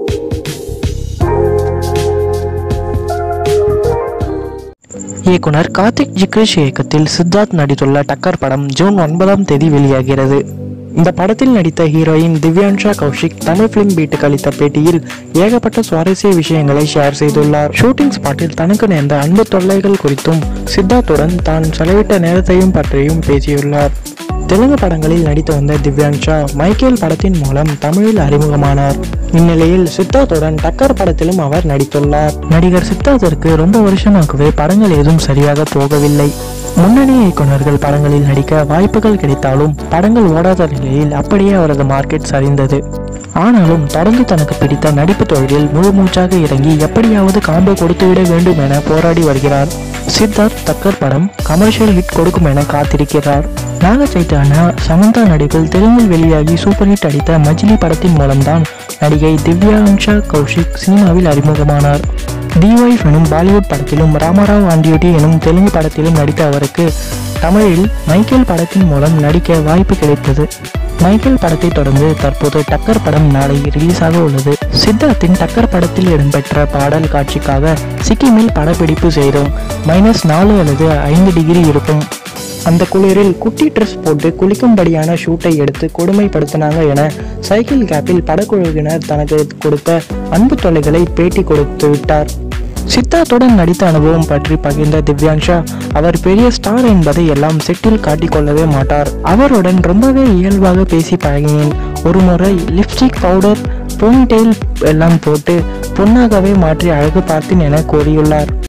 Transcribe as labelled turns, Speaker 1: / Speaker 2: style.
Speaker 1: இயக்குனர் கார்த்திக் ஜிக்ரிஷ் இயக்கத்தில் சித்தார்த் நடித்துள்ள டக்கர் படம் ஜூன் ஒன்பதாம் தேதி வெளியாகிறது இந்த படத்தில் நடித்த ஹீரோயின் திவ்யான்ஷா கௌஷிக் தமிழ் பிலிம் பீட்டுக்கு அளித்த பேட்டியில் ஏகப்பட்ட சுவாரஸ்ய விஷயங்களை ஷேர் செய்துள்ளார் ஷூட்டிங் ஸ்பாட்டில் தனக்கு நேர்ந்த அன்பு தொல்லைகள் குறித்தும் சித்தார்த்துடன் தான் செலவிட்ட நேரத்தையும் பற்றியும் பேசியுள்ளார் தெலுங்கு படங்களில் நடித்து வந்த திவ்யான்ஷா மைக்கேல் படத்தின் மூலம் தமிழில் அறிமுகமானார் இந்நிலையில் சித்தார்த்துடன் டக்கர் படத்திலும் அவர் நடித்துள்ளார் நடிகர் சித்தார்த்திற்கு ரொம்ப வருஷமாகவே படங்கள் ஏதும் சரியாக போகவில்லை முன்னணி இயக்குனர்கள் படங்களில் நடிக்க வாய்ப்புகள் கிடைத்தாலும் படங்கள் ஓடாத நிலையில் அப்படியே அவரது மார்க்கெட் சரிந்தது ஆனாலும் தொடர்ந்து தனக்கு பிடித்த நடிப்பு தொழிலில் முழு மூச்சாக இறங்கி எப்படியாவது காம்போ கொடுத்துவிட வேண்டும் என போராடி வருகிறார் சித்தார்த் தக்கர் படம் கமர்ஷியல் ஹிட் கொடுக்கும் என காத்திருக்கிறார் நாக சைத்தானா சமந்தா நடிப்பில் தெலுங்கில் வெளியாகி சூப்பர் ஹிட் அடித்த மஜிலி படத்தின் மூலம்தான் நடிகை திவ்யான்ஷா கௌஷிக் சினிமாவில் அறிமுகமானார் தி ஒய்ஃப் எனும் பாலிவுட் படத்திலும் ராமராவ் ஆண்டியோட்டி எனும் தெலுங்கு படத்திலும் நடித்த அவருக்கு தமிழில் மைக்கேல் படத்தின் மூலம் நடிக்க வாய்ப்பு கிடைத்தது மைக்கேல் படத்தை தொடர்ந்து தற்போது டக்கர் படம் நாளை ரிலீஸ் ஆக உள்ளது சித்தார்த்தின் டக்கர் படத்தில் இடம்பெற்ற பாடல் காட்சிக்காக சிக்கிமில் படப்பிடிப்பு செய்தோம் மைனஸ் நாலு அல்லது ஐந்து டிகிரி இருக்கும் அந்த குளிரில் குட்டி ட்ரெஸ் போட்டு குளிக்கும்படியான ஷூட்டை எடுத்து கொடுமைப்படுத்தினாங்க என சைக்கிள் கேப்பில் படக்குழுவினர் தனக்கு கொடுத்த அன்பு தொல்லைகளை பேட்டி கொடுத்து விட்டார் சித்தார்த்துடன் நடித்த அனுபவம் பற்றி பகிர்ந்த திவ்யான்ஷா அவர் பெரிய ஸ்டார் என்பதை எல்லாம் செட்டில் காட்டிக்கொள்ளவே மாட்டார் அவருடன் ரொம்பவே இயல்பாக பேசி பழகினேன் ஒரு முறை லிப்ஸ்டிக் பவுடர் போனிடெயில் எல்லாம் போட்டு பொன்னாகவே மாற்றி அழகு பார்த்தேன் என கூறியுள்ளார்